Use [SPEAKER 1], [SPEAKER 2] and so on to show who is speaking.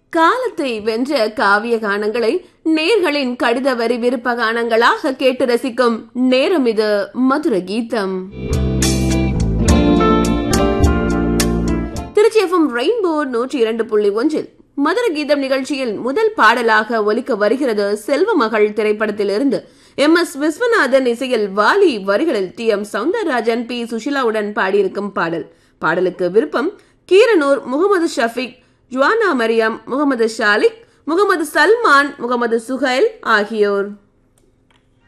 [SPEAKER 1] காலத்தை வென்ற காவிய கானங்களை நேர்களின் கடித வரி விருப்ப கானங்களாக கேட்டு ரசிக்கும் நேரம் இது மதுர கீதம் திருச்சி எஃப்எம் ரெயின்போ நூற்றி இரண்டு புள்ளி ஒன்றில் மதுர கீதம் நிகழ்ச்சியில் முதல் பாடலாக ஒலிக்க வருகிறது செல்வ மகள் திரைப்படத்திலிருந்து எம் எஸ் விஸ்வநாதன் இசையில் வாலி வரிகளில் டி எம் சவுந்தரராஜன் பி சுஷிலாவுடன் பாடியிருக்கும் பாடல் பாடலுக்கு விருப்பம் கீரனூர் முகமது ஷஃபிக் ஜுவானா மரியம் முகமது ஷாலிக் முகமது சல்மான் முகமது சுஹைல் ஆகியோர்